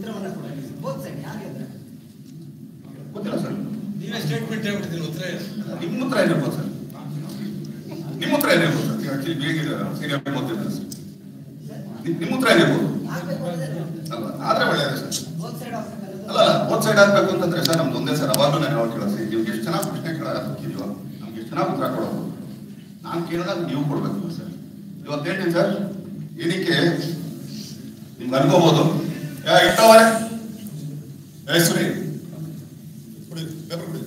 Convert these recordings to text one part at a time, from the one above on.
ಉತ್ತರವನ್ನ ಕೊಡಲಿ both side ಯಾರು ಇದ್ದಾರೆ ಗೊತ್ತಿಲ್ಲ ಸರ್ ನೀವೇ ಸ್ಟೇಟ್ಮೆಂಟ್ ಹೇಳ್ಬಿಟ್ಟಿದ್ದೀನಿ ಉತ್ತರ ಏನು? ನಿಮ್ಮ ಉತ್ತರ ಏನಿರ್ಬೋದು ಸರ್ ನಿಮ್ಮ ಉತ್ತರ ಏನಿರ್ಬೋದು ಸರ್ ಆಕ್ಚುಲಿ ಬೇಗ ಸರಿಯಾಗಿ ಗೊತ್ತಿಲ್ಲ ಸರ್ ನಿಮ್- ನಿಮ್ಮ ಉತ್ತರ ಏನಿರ್ಬೋದು ಆಗ್ಬೇಕು ಅನ್ನೋದೇ ಅಲ್ವಾ ಆದ್ರೆ ಒಳ್ಳೆಯದೇ ಸರ್ ಬೋತ್ ಸೈಡ್ ಆಗ್ಬೇಕನ್ನೋದು ಅಲ್ಲ ಅಲ್ಲ ಒಂದ್ ಸೈಡ್ ಆಗ್ಬೇಕು ಅಂತಂದ್ರೆ ಸರ್ ನಮ್ದು ಒಂದೇ ಸರ್ ಅವಾಗಲೂ ನಾನು ಯಾವಾಗ ಕೇಳೋದು ನೀವು ಎಷ್ಟು ಚೆನ್ನಾಗಿ ಪ್ರಶ್ನೆ ಕೇಳೋದು ನಮ್ಗೆ ಎಷ್ಟು ಚೆನ್ನಾಗಿ ಉತ್ತರ ಕೊಡೋದು ನಾನು ಕೇಳಿದಾಗ ನೀವು ಕೊಡ್ಬೇಕು ಸರ್ ಇವತ್ತು ಹೇಳ್ತೀನಿ ಸರ್ ಏನಕ್ಕೆ ನಿಮ್ಗೆ ಅನ್ಕೋಬಹುದು ಯಾ ಇಟ್ಟವರೆ ಏ ಸುರಿ ಕೊಡಿ ಪೇಪರ್ ಕೊಡಿ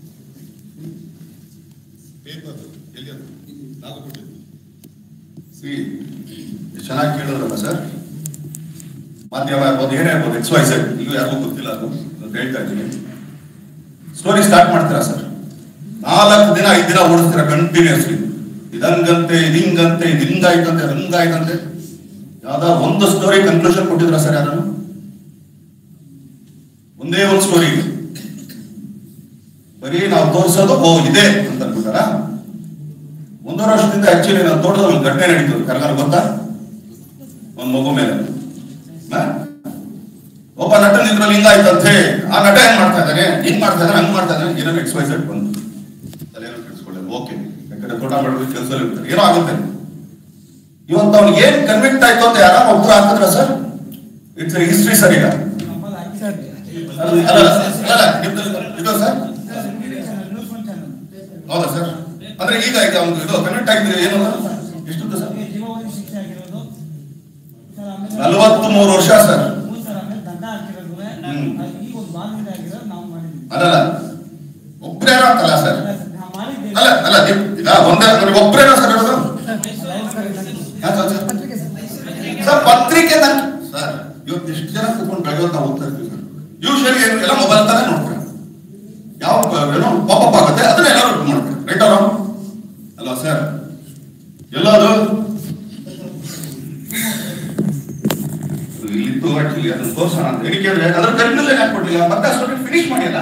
ಪೇಪರ್ ಎಲ್ಲಿ ಅದು ನಾವು ಕೊಟ್ಟಿದ್ದು ಸಿ ಎಷ್ಟು ಚೆನ್ನಾಗಿ ಕೇಳಿದ್ರಲ್ಲ ಸರ್ ಮಾಧ್ಯಮ ಇರ್ಬೋದು ಏನೇ ಇರ್ಬೋದು ಎಕ್ಸ್ ವೈ ಸೆಡ್ ಈಗ ಯಾರಿಗೂ ಗೊತ್ತಿಲ್ಲ ಅದು ಅಂತ ಹೇಳ್ತಾ ಇದ್ದೀನಿ ಸ್ಟೋರಿ ಸ್ಟಾರ್ಟ್ ಮಾಡ್ತೀರಾ ಸರ್ ನಾಲ್ಕು ದಿನ ಐದು ದಿನ ಓಡಿಸ್ತೀರಾ ಕಂಟಿನ್ಯೂಸ್ಲಿ ಇದಂಗಂತೆ ಇದಿಂಗಂತೆ ಇದು ಹಿಂಗಾಯ್ತಂತೆ ಅದು ಹಿಂಗಾಯ್ತಂತೆ ಯಾವ್ದಾ ಒಂದು ಸ್ಟೋರಿ ಕನ್ಕ್ಲೂಷನ್ ಕೊಟ್ಟಿದ್ರ ಸರ್ ಯಾರನ್ನು ಒಂದೇ ಒಂದು ಸ್ಟೋರಿ ಬರೀ ನಾವು ತೋರಿಸೋದು ಓ ಇದೆ ಅಂತ ಅನ್ಬಿಟ್ಟಾರ ಒಂದೂವರೆ ವರ್ಷದಿಂದ ಆಕ್ಚುಲಿ ನಾವು ತೋಟದಲ್ಲಿ ಒಂದು ಘಟನೆ ನಡೀತು ಕರ್ನಾಟಕ ಗೊತ್ತಾ ಒಂದು ಮಗು ಮೇಲೆ ಹ? ಒಬ್ಬ ನಟನ ಇದ್ರಲ್ಲಿ ಹಿಂಗಾಯ್ತಂತೆ ಆ ನಟ ಏನ್ ಮಾಡ್ತಾ ಇದ್ದಾನೆ ಹಿಂಗ್ ಮಾಡ್ತಾ ಇದ್ದಾನೆ ಹಂಗ್ ಮಾಡ್ತಾ ಇದ್ದಾನೆ ಏನೋ ಎಕ್ಸ್ ವೈ ಸೆಟ್ ಬಂತು ತಲೆಯನ್ನು ಕೆಡಿಸ್ಕೊಳ್ಳೋದು ಓಕೆ ಯಾಕಂದ್ರೆ ತೋಟ ಮಾಡೋದು ಕೆಲಸ ಇರ್ತಾರೆ ಏನೋ ಆಗುತ್ತೆ ಇವತ್ತು ಅವ್ನಿಗೆ ಏನ್ ಕನ್ವಿಕ್ಟ್ ಆಯ್ತು ಅಂತ ಯಾರು ಒಬ್ರು ಹಾಕಿದ್ರ ಸರ್ ಇಟ್ಸ್ ಹಿಸ್ಟ್ರಿ ಸರ್ ಈಗ ಅಲ್ಲ ಅಲ್ಲ, ಅಲ್ಲ, ನಿಮ್ದು- ಇದು ಸರ್ ಹೌದಾ ಸರ್ ಅಂದ್ರೆ ಈಗ ಈಗ ಅವ್ನು ಇದು ಕನ್ವಿಕ್ಟ್ ಆಗಿದ್ರೆ ಏನು ಎಷ್ಟು ಸರ್ ನಲವತ್ತ್ ಮೂರು ವರ್ಷ ಸರ್ ಅಲ್ಲ ಒಬ್ರೇ ಅಂತಲ್ಲ ಸರ್ ಅಲ್ಲ ಅಲ್ಲ ನೀವು- ಈಗ ಒಂದೇ ನೋಡಿ ಒಬ್ರೇನೋ ಸರ್ ಹೇಳೋದು ಯಾಕೆ ಸರ್? ಸರ್ ಪತ್ರಿಕೆ ನನ್ ಸರ್ ಇವತ್ತು ಎಷ್ಟು ಜನ ಕೂತ್ಕೊಂಡು ಬೆಳೆಯೋದು ನಾವು ಓದ್ತಾ ಇರ್ತೀವಿ ಸರ್ ಯೂಶಲಿ ಏನು ಎಲ್ಲ ಮೊಬೈಲ್ ತಾನೇ ನೋಡ್ತಾರೆ ಯಾವ ಪ- ಏನೋ ಪಾಪಪ್ ಆಗುತ್ತೆ ಅದನ್ನ ಎಲ್ಲರೂ ಮಾಡ್ತಾರೆ ರೈಟ್ ಅಲ್ಲ ಅಲ್ವಾ ಸರ್ ಎಲ್ಲದು ಇಲ್ಲಿತ್ತು ಆಕ್ಚುಲಿ ಅದನ್ನ ತೋರ್ಸೋಣ ಅಂತ ಏನಕ್ಕೆ ಅಂದ್ರೆ ಅದ್ರ ಕನ್ಕ್ಲೂಷನ್ ಯಾಕೆ ಕೊಡ್ಲಿಲ್ಲ ಮತ್ತೆ ಅಷ್ಟೊಂದು ಫಿನಿಶ್ ಮಾಡಿಲ್ಲ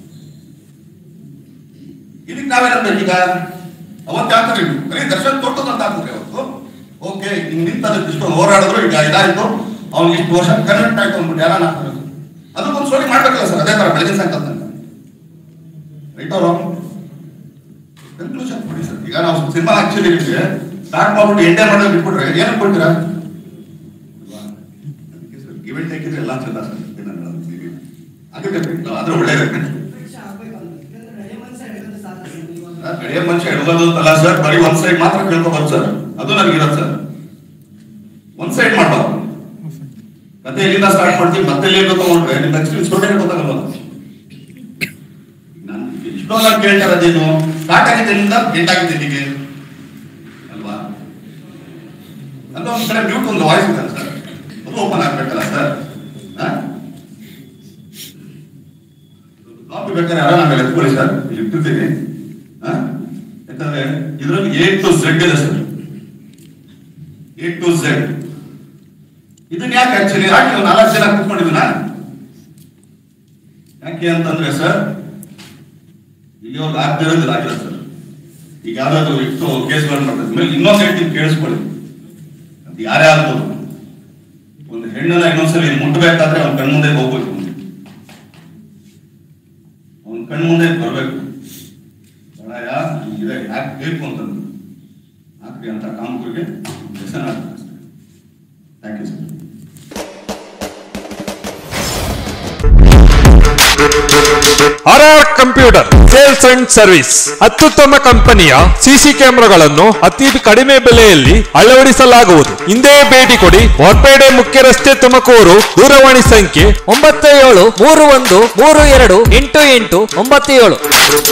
ಇದಕ್ಕೆ ನಾವೇನಂದ್ರೆ ಈಗ ಅವತ್ತು ಹಾಕ್ರಿ ಬರೀ ದರ್ಶನ್ ತೋಟದ ಅಂತ ಹಾಕಿದ್ರಿ ಅವತ್ತು ಓಕೆ ಹಿಂಗ್ ನಿಂತದಕ್ಕೆ ಇಷ್ಟೊಂದು ಹೋರಾಡಿದ್ರು ಈಗ ಇದಾಯ್ತು ಅವ್ನಿಗೆ ಇಷ್ಟು ವರ್ಷ ಕನ್ವೆಂಟ್ ಆಯ್ತು ಅಂದ್ಬಿಟ್ಟು ಯಾರು ಹಾಕ್ತಾರೆ ಅದಕ್ಕೊಂದು ಸ್ಟೋರಿ ಮಾಡ್ಬೇಕಲ್ಲ ಸರ್ ಅದೇ ತರ ಬೆಳಗಿನ ಸಾಯಂಕಾಲ ತನಕ ರೈಟ್ ಅವ್ರು ಕನ್ಕ್ಲೂಷನ್ ಕೊಡಿ ಸರ್ ಈಗ ನಾವು ಸಿನಿಮಾ ಆಕ್ಚುಲಿ ಸ್ಟಾರ್ಟ್ ಮಾಡ್ಬಿಟ್ಟು ಎಂಡೇ ಮಾಡೋದು ಬಿಟ್ಬಿಟ್ರೆ ಏನಕ್ಕೆ ಕೊಡ್ತೀರಾ ಇವೆಂಟ್ ಹಾಕಿದ್ರೆ ಎಲ್ಲ ಚಂದ ಸರ್ ಅದಕ್ಕೆ ಆದ್ರೆ ಒಳ್ಳೇದು ಪರೀಕ್ಷೆ ಆಗ್ಬೇಕು ಅನ್ನೋದು ಯಾಕಂದ್ರೆ ಹಳೆ ಮನುಷ್ಯ ಹಿಡಿದ್ರೆ ಸಾಕು ಸರ್ ಇವಾಗ ಗಡಿಯ ಮನುಷ್ಯ ಹಿಡ್ಬೋದು ಅಂತಲ್ಲ ಸರ್ ಬರೀ ಒಂದ್ ಸೈಡ್ ಮಾತ್ರ ಕೇಳ್ಕೊಬಾರ್ದು ಸರ್ ಅದು ನನಗಿರೋದು ಸರ್ ಒಂದ್ ಸೈಡ್ ಮಾಡ್ಬಾರ್ದು ಮತ್ತೆ ಎಲ್ಲಿಂದ ಸ್ಟಾರ್ಟ್ ಮಾಡ್ತೀವಿ ಮತ್ತೆ ಎಲ್ಲಿ ತಗೊಂಡ್ರೆ ನಿಮ್ ಎಕ್ಸ್ಪೀರಿಯನ್ಸ್ ಕೊಟ್ಟೆ ಗೊತ್ತಾಗಲ್ವ ನಾನು ಇಷ್ಟೊಂದು ಕೇಳ್ತಾ ಇರೋದೇನು ಸ್ಟಾರ್ಟ್ ಆಗಿದ್ದೆ ಎಲ್ಲಿಂದ ಎಂಟ್ ಆಗಿದ್ದೆ ಇಲ್ಲಿಗೆ ಅಲ್ವಾ ಅಲ್ಲ ಒಂದ್ ಕಡೆ ಮ್ಯೂಟ್ ಒಂದು ವಾಯ್ಸ್ ಇದೆ ಸರ್ ಅದು ಓಪನ್ ಆಗ್ಬೇಕಲ್ಲ ಸರ್ ಕಾಪಿ ಬೇಕಾದ್ರೆ ಯಾರು ನಾನು ಎತ್ಕೊಳ್ಳಿ ಸರ್ ಇಲ್ಲಿ ಇಟ್ಟಿರ್ತೀನಿ ಆ? ಯಾಕಂದ್ರೆ ಇದರಲ್ಲಿ ಎ ಟು ಝೆಡ್ ಇದೆ ಸರ್ ಎ ಟು ಝೆಡ್ ಇದನ್ನ ಯಾಕೆ ಆಕ್ಚುಲಿ ಯಾಕೆ ನೀವು ನಾಲ್ಕು ಜನ ಕೂತ್ಕೊಂಡಿದ್ದೀನ ಯಾಕೆ ಅಂತಂದ್ರೆ ಸರ್ ಇಲ್ಲಿ ಒಂದು ಆಗ್ತಿರೋದಿಲ್ಲ ಆಗಿಲ್ಲ ಸರ್ ಈಗ ಯಾವ್ದಾದ್ರು ಇಟ್ಟು ಕೇಸ್ಗಳು ಮಾಡ್ತಾರೆ ಮೇಲೆ ಇನ್ನೊಂದು ಹೇಳ್ತೀನಿ ಕೇಳಿಸ್ಕೊಳ್ಳಿ ಅದು ಯಾರೇ ಆಗ್ಬೋದು ಒಂದು ಹೆಣ್ಣನ್ನ ಇನ್ನೊಂದ್ಸಲಿ ಮುಟ್ಟಬೇಕಾದ್ರೆ ಅವ್ನ ಕಣ್ಮುಂದೆ ಹೋಗ್ಬೇಕು ಅವ್ನ ಕಣ್ಮುಂದೆ ಬರ್ಬೇಕು ಒಳಯ ಇದೆ ಯಾಕೆ ಬೇಕು ಅಂತಂದು ಹಾಕ್ರಿ ಅಂತ ಕಾಮಕರಿಗೆ ವ್ಯಸನ thank you sir R R computer sales and service ಅತ್ಯುತ್ತಮ ಕಂಪನಿಯ ಸಿಸಿ ಕ್ಯಾಮೆರಾಗಳನ್ನು ಅತಿ ಕಡಿಮೆ ಬೆಲೆಯಲ್ಲಿ ಅಳವಡಿಸಲಾಗುವುದು ಹಿಂದೆ ಭೇಟಿ ಕೊಡಿ ಹೊರಪೇಟೆ ಮುಖ್ಯ ರಸ್ತೆ ತುಮಕೂರು ದೂರವಾಣಿ ಸಂಖ್ಯೆ ಒಂಬತ್ತು ಏಳು ಮೂರು ಒಂದು ಮೂರು ಎರಡು ಎಂಟು ಎಂಟು ಒಂಬತ್ತು ಏಳು